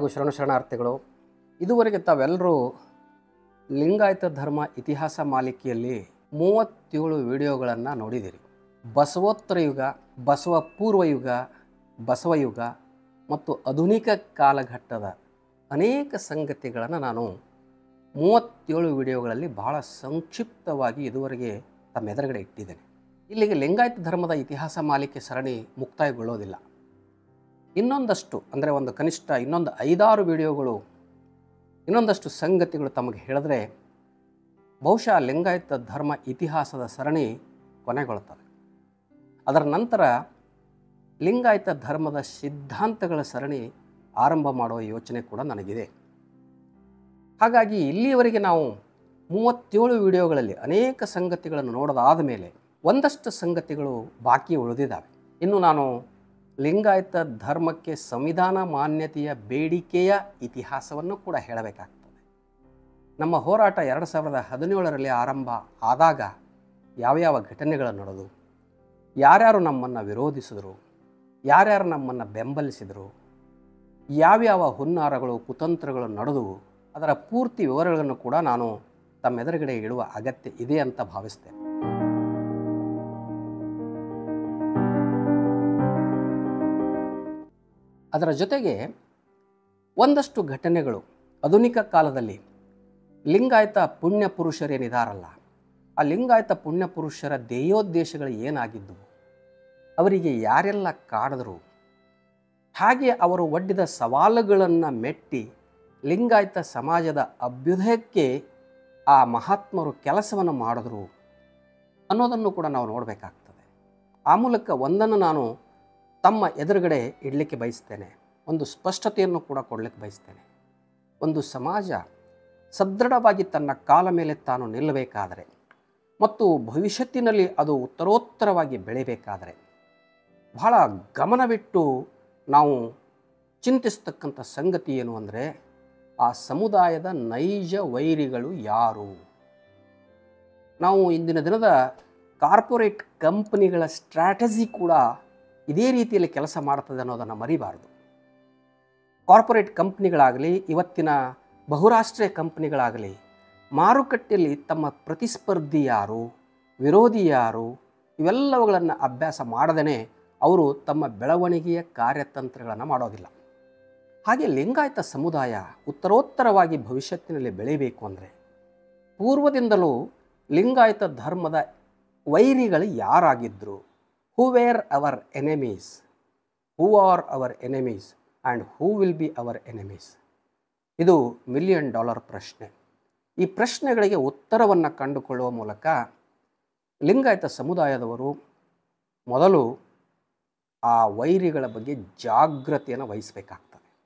ಹಾಗೂ ಶರಣ ಶರಣಾರ್ಥಿಗಳು ಇದುವರೆಗೆ ತಾವೆಲ್ಲರೂ ಲಿಂಗಾಯತ ಧರ್ಮ ಇತಿಹಾಸ ಮಾಲಿಕೆಯಲ್ಲಿ ಮೂವತ್ತೇಳು ವಿಡಿಯೋಗಳನ್ನು ನೋಡಿದಿರಿ ಬಸವೋತ್ತರ ಯುಗ ಬಸವ ಪೂರ್ವ ಯುಗ ಬಸವ ಯುಗ ಮತ್ತು ಆಧುನಿಕ ಕಾಲಘಟ್ಟದ ಅನೇಕ ಸಂಗತಿಗಳನ್ನು ನಾನು ಮೂವತ್ತೇಳು ವಿಡಿಯೋಗಳಲ್ಲಿ ಬಹಳ ಸಂಕ್ಷಿಪ್ತವಾಗಿ ಇದುವರೆಗೆ ತಮ್ಮ ಎದುರುಗಡೆ ಇಟ್ಟಿದ್ದೇನೆ ಇಲ್ಲಿಗೆ ಲಿಂಗಾಯತ ಧರ್ಮದ ಇತಿಹಾಸ ಮಾಲಿಕೆ ಸರಣಿ ಮುಕ್ತಾಯಗೊಳ್ಳೋದಿಲ್ಲ ಇನ್ನೊಂದಷ್ಟು ಅಂದರೆ ಒಂದು ಕನಿಷ್ಠ ಇನ್ನೊಂದು ಐದಾರು ವಿಡಿಯೋಗಳು ಇನ್ನೊಂದಷ್ಟು ಸಂಗತಿಗಳು ತಮಗೆ ಹೇಳಿದ್ರೆ ಬಹುಶಃ ಲಿಂಗಾಯತ ಧರ್ಮ ಇತಿಹಾಸದ ಸರಣಿ ಕೊನೆಗೊಳ್ತದೆ ಅದರ ನಂತರ ಲಿಂಗಾಯತ ಧರ್ಮದ ಸಿದ್ಧಾಂತಗಳ ಸರಣಿ ಆರಂಭ ಮಾಡುವ ಯೋಚನೆ ಕೂಡ ನನಗಿದೆ ಹಾಗಾಗಿ ಇಲ್ಲಿಯವರೆಗೆ ನಾವು ಮೂವತ್ತೇಳು ವಿಡಿಯೋಗಳಲ್ಲಿ ಅನೇಕ ಸಂಗತಿಗಳನ್ನು ನೋಡೋದಾದ ಮೇಲೆ ಒಂದಷ್ಟು ಸಂಗತಿಗಳು ಬಾಕಿ ಉಳಿದಿದ್ದಾವೆ ಇನ್ನು ನಾನು ಲಿಂಗಾಯತ ಧರ್ಮಕ್ಕೆ ಸಂವಿಧಾನ ಮಾನ್ಯತೆಯ ಬೇಡಿಕೆಯ ಇತಿಹಾಸವನ್ನು ಕೂಡ ಹೇಳಬೇಕಾಗ್ತದೆ ನಮ್ಮ ಹೋರಾಟ ಎರಡು ಸಾವಿರದ ಹದಿನೇಳರಲ್ಲಿ ಆರಂಭ ಆದಾಗ ಯಾವ್ಯಾವ ಘಟನೆಗಳು ನಡೆದು ಯಾರ್ಯಾರು ನಮ್ಮನ್ನು ವಿರೋಧಿಸಿದರು ಯಾರ್ಯಾರು ನಮ್ಮನ್ನು ಬೆಂಬಲಿಸಿದರು ಯಾವ್ಯಾವ ಹುನ್ನಾರಗಳು ಕುತಂತ್ರಗಳು ನಡೆದವು ಅದರ ಪೂರ್ತಿ ವಿವರಗಳನ್ನು ಕೂಡ ನಾನು ತಮ್ಮ ಎದುರುಗಡೆ ಇಡುವ ಅಗತ್ಯ ಇದೆ ಅಂತ ಭಾವಿಸ್ತೇನೆ ಅದರ ಜೊತೆಗೆ ಒಂದಷ್ಟು ಘಟನೆಗಳು ಆಧುನಿಕ ಕಾಲದಲ್ಲಿ ಲಿಂಗಾಯತ ಪುಣ್ಯ ಪುರುಷರೇನಿದಾರಲ್ಲ ಆ ಲಿಂಗಾಯತ ಪುಣ್ಯ ಪುರುಷರ ಧ್ಯೇಯೋದ್ದೇಶಗಳು ಏನಾಗಿದ್ದವು ಅವರಿಗೆ ಯಾರೆಲ್ಲ ಕಾಡಿದ್ರು ಹಾಗೆ ಅವರು ಒಡ್ಡಿದ ಸವಾಲುಗಳನ್ನು ಮೆಟ್ಟಿ ಲಿಂಗಾಯತ ಸಮಾಜದ ಅಭ್ಯುದಯಕ್ಕೆ ಆ ಮಹಾತ್ಮರು ಕೆಲಸವನ್ನು ಮಾಡಿದ್ರು ಅನ್ನೋದನ್ನು ಕೂಡ ನಾವು ನೋಡಬೇಕಾಗ್ತದೆ ಆ ಮೂಲಕ ಒಂದನ್ನು ನಾನು ತಮ್ಮ ಎದುರುಗಡೆ ಇಡಲಿಕ್ಕೆ ಬಯಸ್ತೇನೆ ಒಂದು ಸ್ಪಷ್ಟತೆಯನ್ನು ಕೂಡ ಕೊಡಲಿಕ್ಕೆ ಬಯಸ್ತೇನೆ ಒಂದು ಸಮಾಜ ಸದೃಢವಾಗಿ ತನ್ನ ಕಾಲ ಮೇಲೆ ತಾನು ನಿಲ್ಲಬೇಕಾದರೆ ಮತ್ತು ಭವಿಷ್ಯತ್ತಿನಲ್ಲಿ ಅದು ಉತ್ತರೋತ್ತರವಾಗಿ ಬೆಳಿಬೇಕಾದರೆ ಬಹಳ ಗಮನವಿಟ್ಟು ನಾವು ಚಿಂತಿಸ್ತಕ್ಕಂಥ ಸಂಗತಿ ಏನು ಅಂದರೆ ಆ ಸಮುದಾಯದ ನೈಜ ವೈರಿಗಳು ಯಾರು ನಾವು ಇಂದಿನ ದಿನದ ಕಾರ್ಪೊರೇಟ್ ಕಂಪನಿಗಳ ಸ್ಟ್ರಾಟಜಿ ಕೂಡ ಇದೇ ರೀತಿಯಲ್ಲಿ ಕೆಲಸ ಮಾಡ್ತದೆ ಅನ್ನೋದನ್ನು ಮರಿಬಾರ್ದು ಕಾರ್ಪೊರೇಟ್ ಕಂಪ್ನಿಗಳಾಗಲಿ ಇವತ್ತಿನ ಬಹುರಾಷ್ಟ್ರೀಯ ಕಂಪ್ನಿಗಳಾಗಲಿ ಮಾರುಕಟ್ಟೆಯಲ್ಲಿ ತಮ್ಮ ಪ್ರತಿಸ್ಪರ್ಧಿ ಯಾರು ವಿರೋಧಿ ಯಾರು ಇವೆಲ್ಲವುಗಳನ್ನು ಅಭ್ಯಾಸ ಮಾಡದೇ ಅವರು ತಮ್ಮ ಬೆಳವಣಿಗೆಯ ಕಾರ್ಯತಂತ್ರಗಳನ್ನು ಮಾಡೋದಿಲ್ಲ ಹಾಗೆ ಲಿಂಗಾಯತ ಸಮುದಾಯ ಉತ್ತರೋತ್ತರವಾಗಿ ಭವಿಷ್ಯತ್ತಿನಲ್ಲಿ ಬೆಳೀಬೇಕು ಅಂದರೆ ಪೂರ್ವದಿಂದಲೂ ಲಿಂಗಾಯತ ಧರ್ಮದ ವೈರಿಗಳು ಯಾರಾಗಿದ್ದರು who were our enemies who are our enemies and who will be our enemies ಇದು ಮಿಲಿಯನ್ ಡಾಲರ್ ಪ್ರಶ್ನೆ ಈ ಪ್ರಶ್ನೆಗಳಿಗೆ ಉತ್ತರವನ್ನು ಕಂಡುಕೊಳ್ಳುವ ಮೂಲಕ ಲಿಂಗಾಯತ ಸಮುದಾಯದವರು ಮೊದಲು ಆ ವೈರಿಗಳ ಬಗ್ಗೆ ಜಾಗ್ರತೆಯನ್ನು ವಹಿಸಬೇಕಾಗ್ತದೆ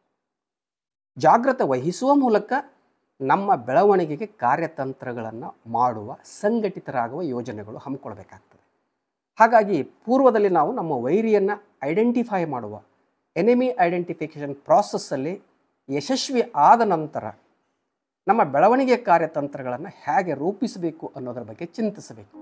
ಜಾಗ್ರತೆ ವಹಿಸುವ ಮೂಲಕ ನಮ್ಮ ಬೆಳವಣಿಗೆಗೆ ಕಾರ್ಯತಂತ್ರಗಳನ್ನು ಮಾಡುವ ಸಂಘಟಿತರಾಗುವ ಯೋಜನೆಗಳು ಹಮ್ಮಿಕೊಳ್ಬೇಕಾಗ್ತದೆ ಹಾಗಾಗಿ ಪೂರ್ವದಲ್ಲಿ ನಾವು ನಮ್ಮ ವೈರಿಯನ್ನು ಐಡೆಂಟಿಫೈ ಮಾಡುವ ಎನಿಮಿ ಐಡೆಂಟಿಫಿಕೇಷನ್ ಪ್ರಾಸೆಸ್ಸಲ್ಲಿ ಯಶಸ್ವಿ ಆದ ನಂತರ ನಮ್ಮ ಬೆಳವಣಿಗೆ ಕಾರ್ಯತಂತ್ರಗಳನ್ನು ಹೇಗೆ ರೂಪಿಸಬೇಕು ಅನ್ನೋದರ ಬಗ್ಗೆ ಚಿಂತಿಸಬೇಕು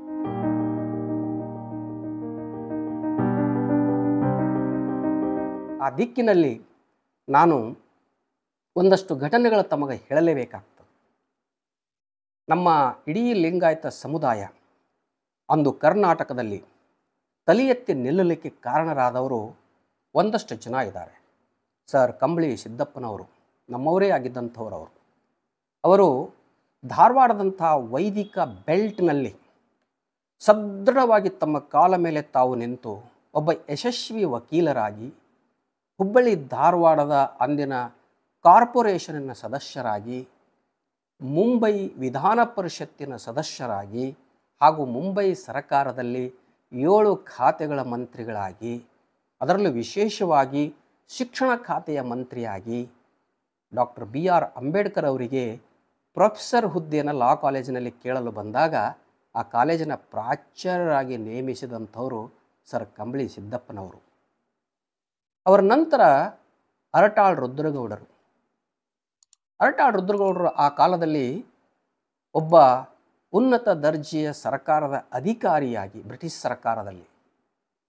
ಆ ದಿಕ್ಕಿನಲ್ಲಿ ನಾನು ಒಂದಷ್ಟು ಘಟನೆಗಳ ತಮಗೆ ಹೇಳಲೇಬೇಕಾಗ್ತದೆ ನಮ್ಮ ಇಡೀ ಲಿಂಗಾಯತ ಸಮುದಾಯ ಅಂದು ಕರ್ನಾಟಕದಲ್ಲಿ ತಲೆ ಎತ್ತಿ ನಿಲ್ಲಲಿಕ್ಕೆ ಕಾರಣರಾದವರು ಒಂದಷ್ಟು ಜನ ಇದ್ದಾರೆ ಸರ್ ಕಂಬಳಿ ಸಿದ್ದಪ್ಪನವರು ನಮ್ಮವರೇ ಆಗಿದ್ದಂಥವ್ರು ಅವರು ಅವರು ಧಾರವಾಡದಂಥ ವೈದಿಕ ಬೆಲ್ಟ್ನಲ್ಲಿ ಸದೃಢವಾಗಿ ತಮ್ಮ ಕಾಲ ಮೇಲೆ ತಾವು ನಿಂತು ಒಬ್ಬ ಯಶಸ್ವಿ ವಕೀಲರಾಗಿ ಹುಬ್ಬಳ್ಳಿ ಧಾರವಾಡದ ಅಂದಿನ ಕಾರ್ಪೊರೇಷನಿನ ಸದಸ್ಯರಾಗಿ ಮುಂಬೈ ವಿಧಾನ ಪರಿಷತ್ತಿನ ಸದಸ್ಯರಾಗಿ ಹಾಗೂ ಮುಂಬೈ ಸರ್ಕಾರದಲ್ಲಿ ಏಳು ಖಾತೆಗಳ ಮಂತ್ರಿಗಳಾಗಿ ಅದರಲ್ಲೂ ವಿಶೇಷವಾಗಿ ಶಿಕ್ಷಣ ಖಾತೆಯ ಮಂತ್ರಿಯಾಗಿ ಡಾಕ್ಟರ್ ಬಿ ಆರ್ ಅಂಬೇಡ್ಕರ್ ಅವರಿಗೆ ಪ್ರೊಫೆಸರ್ ಹುದ್ದೆಯನ್ನು ಲಾ ಕಾಲೇಜಿನಲ್ಲಿ ಕೇಳಲು ಬಂದಾಗ ಆ ಕಾಲೇಜಿನ ಪ್ರಾಚಾರ್ಯರಾಗಿ ನೇಮಿಸಿದಂಥವರು ಸರ್ ಕಂಬಳಿ ಸಿದ್ದಪ್ಪನವರು ಅವರ ನಂತರ ಅರಟಾಳ್ ರುದ್ರಗೌಡರು ಅರಟಾಳ್ ರುದ್ರಗೌಡರು ಆ ಕಾಲದಲ್ಲಿ ಒಬ್ಬ ಉನ್ನತ ದರ್ಜೆಯ ಸರ್ಕಾರದ ಅಧಿಕಾರಿಯಾಗಿ ಬ್ರಿಟಿಷ್ ಸರ್ಕಾರದಲ್ಲಿ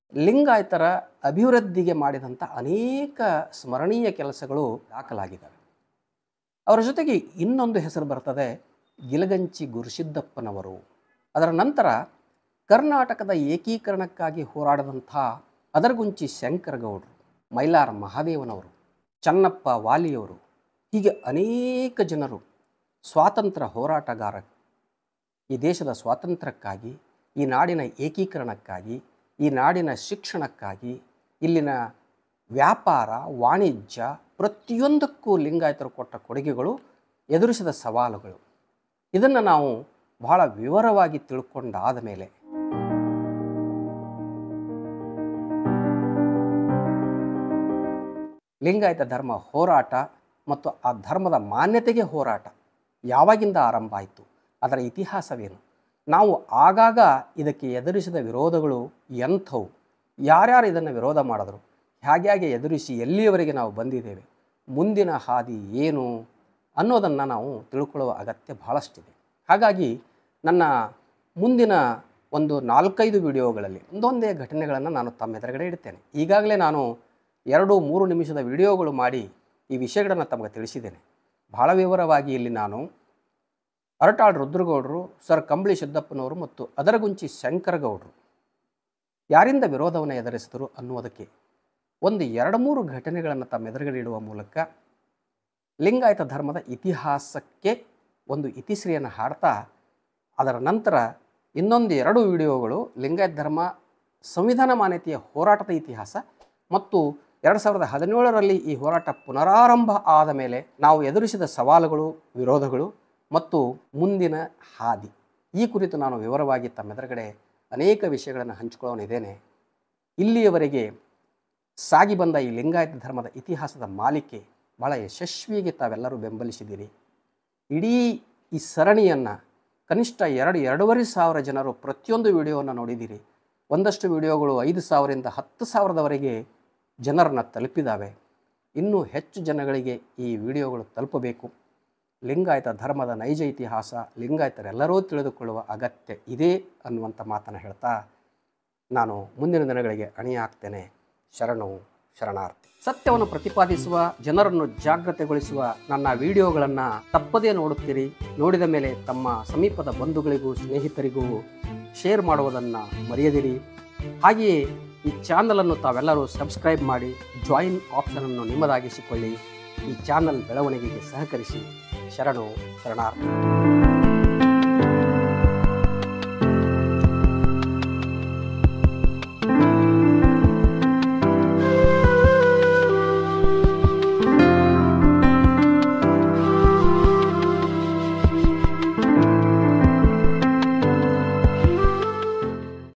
ಲಿಂಗಾಯತರ ಅಭಿವೃದ್ಧಿಗೆ ಮಾಡಿದಂಥ ಅನೇಕ ಸ್ಮರಣೀಯ ಕೆಲಸಗಳು ದಾಖಲಾಗಿದ್ದಾವೆ ಅವರ ಜೊತೆಗೆ ಇನ್ನೊಂದು ಹೆಸರು ಬರ್ತದೆ ಗಿಲಗಂಚಿ ಗುರುಸಿದ್ದಪ್ಪನವರು ಅದರ ನಂತರ ಕರ್ನಾಟಕದ ಏಕೀಕರಣಕ್ಕಾಗಿ ಹೋರಾಡಿದಂಥ ಅದರಗುಂಚಿ ಶಂಕರಗೌಡರು ಮೈಲಾರ ಮಹಾದೇವನವರು ಚನ್ನಪ್ಪ ವಾಲಿಯವರು ಹೀಗೆ ಅನೇಕ ಜನರು ಸ್ವಾತಂತ್ರ್ಯ ಹೋರಾಟಗಾರ ಈ ದೇಶದ ಸ್ವಾತಂತ್ರ್ಯಕ್ಕಾಗಿ ಈ ನಾಡಿನ ಏಕೀಕರಣಕ್ಕಾಗಿ ಈ ನಾಡಿನ ಶಿಕ್ಷಣಕ್ಕಾಗಿ ಇಲ್ಲಿನ ವ್ಯಾಪಾರ ವಾಣಿಜ್ಯ ಪ್ರತಿಯೊಂದಕ್ಕೂ ಲಿಂಗಾಯತರು ಕೊಟ್ಟ ಕೊಡುಗೆಗಳು ಎದುರಿಸಿದ ಸವಾಲುಗಳು ಇದನ್ನು ನಾವು ಬಹಳ ವಿವರವಾಗಿ ತಿಳ್ಕೊಂಡಾದ ಮೇಲೆ ಲಿಂಗಾಯತ ಧರ್ಮ ಹೋರಾಟ ಮತ್ತು ಆ ಧರ್ಮದ ಮಾನ್ಯತೆಗೆ ಹೋರಾಟ ಯಾವಾಗಿಂದ ಆರಂಭ ಆಯಿತು ಅದರ ಇತಿಹಾಸವೇನು ನಾವು ಆಗಾಗ ಇದಕ್ಕೆ ಎದುರಿಸಿದ ವಿರೋಧಗಳು ಎಂಥವು ಯಾರ್ಯಾರು ಇದನ್ನು ವಿರೋಧ ಮಾಡಿದ್ರು ಹೇಗೆ ಹೇಗೆ ಎದುರಿಸಿ ಎಲ್ಲಿಯವರೆಗೆ ನಾವು ಬಂದಿದ್ದೇವೆ ಮುಂದಿನ ಹಾದಿ ಏನು ಅನ್ನೋದನ್ನು ನಾವು ತಿಳ್ಕೊಳ್ಳುವ ಅಗತ್ಯ ಬಹಳಷ್ಟಿದೆ ಹಾಗಾಗಿ ನನ್ನ ಮುಂದಿನ ಒಂದು ನಾಲ್ಕೈದು ವಿಡಿಯೋಗಳಲ್ಲಿ ಒಂದೊಂದೇ ಘಟನೆಗಳನ್ನು ನಾನು ತಮ್ಮ ಎದುರುಗಡೆ ಇಡ್ತೇನೆ ಈಗಾಗಲೇ ನಾನು ಎರಡು ಮೂರು ನಿಮಿಷದ ವಿಡಿಯೋಗಳು ಮಾಡಿ ಈ ವಿಷಯಗಳನ್ನು ತಮಗೆ ತಿಳಿಸಿದ್ದೇನೆ ಬಹಳ ವಿವರವಾಗಿ ಇಲ್ಲಿ ನಾನು ಅರಟಾಳ್ ರುದ್ರಗೌಡರು ಸರ್ ಕಂಬಳಿ ಸಿದ್ದಪ್ಪನವರು ಮತ್ತು ಅದರಗುಂಚಿ ಶಂಕರಗೌಡರು ಯಾರಿಂದ ವಿರೋಧವನ್ನು ಎದುರಿಸಿದರು ಅನ್ನುವುದಕ್ಕೆ ಒಂದು ಎರಡು ಮೂರು ಘಟನೆಗಳನ್ನು ತಮ್ಮ ಎದುರುಗಡೆ ಇಡುವ ಮೂಲಕ ಲಿಂಗಾಯತ ಧರ್ಮದ ಇತಿಹಾಸಕ್ಕೆ ಒಂದು ಇತಿಶ್ರೀಯನ್ನು ಹಾಡ್ತಾ ಅದರ ನಂತರ ಇನ್ನೊಂದು ಎರಡು ವಿಡಿಯೋಗಳು ಲಿಂಗಾಯತ ಧರ್ಮ ಸಂವಿಧಾನ ಮಾನ್ಯತೆಯ ಹೋರಾಟದ ಇತಿಹಾಸ ಮತ್ತು ಎರಡು ಸಾವಿರದ ಹದಿನೇಳರಲ್ಲಿ ಈ ಹೋರಾಟ ಪುನರಾರಂಭ ಆದ ಮೇಲೆ ನಾವು ಎದುರಿಸಿದ ಸವಾಲುಗಳು ವಿರೋಧಗಳು ಮತ್ತು ಮುಂದಿನ ಹಾದಿ ಈ ಕುರಿತು ನಾನು ವಿವರವಾಗಿ ತಮ್ಮೆದುರುಗಡೆ ಅನೇಕ ವಿಷಯಗಳನ್ನು ಹಂಚಿಕೊಳ್ಳೋನಿದ್ದೇನೆ ಇಲ್ಲಿಯವರೆಗೆ ಸಾಗಿ ಬಂದ ಈ ಲಿಂಗಾಯತ ಧರ್ಮದ ಇತಿಹಾಸದ ಮಾಲಿಕೆ ಬಹಳ ಯಶಸ್ವಿಯಾಗಿ ತಾವೆಲ್ಲರೂ ಬೆಂಬಲಿಸಿದ್ದೀರಿ ಇಡೀ ಈ ಸರಣಿಯನ್ನು ಕನಿಷ್ಠ ಎರಡು ಎರಡೂವರೆ ಸಾವಿರ ಜನರು ಪ್ರತಿಯೊಂದು ವಿಡಿಯೋವನ್ನು ನೋಡಿದ್ದೀರಿ ಒಂದಷ್ಟು ವಿಡಿಯೋಗಳು ಐದು ಸಾವಿರದಿಂದ ಹತ್ತು ಸಾವಿರದವರೆಗೆ ಜನರನ್ನು ತಲುಪಿದ್ದಾವೆ ಇನ್ನೂ ಹೆಚ್ಚು ಜನಗಳಿಗೆ ಈ ವಿಡಿಯೋಗಳು ತಲುಪಬೇಕು ಲಿಂಗಾಯತ ಧರ್ಮದ ನೈಜ ಇತಿಹಾಸ ಲಿಂಗಾಯತರೆಲ್ಲರೂ ತಿಳಿದುಕೊಳ್ಳುವ ಅಗತ್ಯ ಇದೆ ಅನ್ನುವಂಥ ಮಾತನ್ನು ಹೇಳ್ತಾ ನಾನು ಮುಂದಿನ ದಿನಗಳಿಗೆ ಅಣಿಯಾಗ್ತೇನೆ ಶರಣು ಶರಣಾರ್ಥಿ ಸತ್ಯವನ್ನು ಪ್ರತಿಪಾದಿಸುವ ಜನರನ್ನು ಜಾಗೃತೆಗೊಳಿಸುವ ನನ್ನ ವಿಡಿಯೋಗಳನ್ನು ತಪ್ಪದೇ ನೋಡುತ್ತೀರಿ ನೋಡಿದ ಮೇಲೆ ತಮ್ಮ ಸಮೀಪದ ಬಂಧುಗಳಿಗೂ ಸ್ನೇಹಿತರಿಗೂ ಶೇರ್ ಮಾಡುವುದನ್ನು ಮರೆಯದಿರಿ ಹಾಗೆಯೇ ಈ ಚಾನಲನ್ನು ತಾವೆಲ್ಲರೂ ಸಬ್ಸ್ಕ್ರೈಬ್ ಮಾಡಿ ಜಾಯಿನ್ ಆಪ್ಷನನ್ನು ನಿಮ್ಮದಾಗಿಸಿಕೊಳ್ಳಿ ಈ ಚಾನಲ್ ಬೆಳವಣಿಗೆಗೆ ಸಹಕರಿಸಿ ಶರಣು ಶರಣಾರ್ಥಿ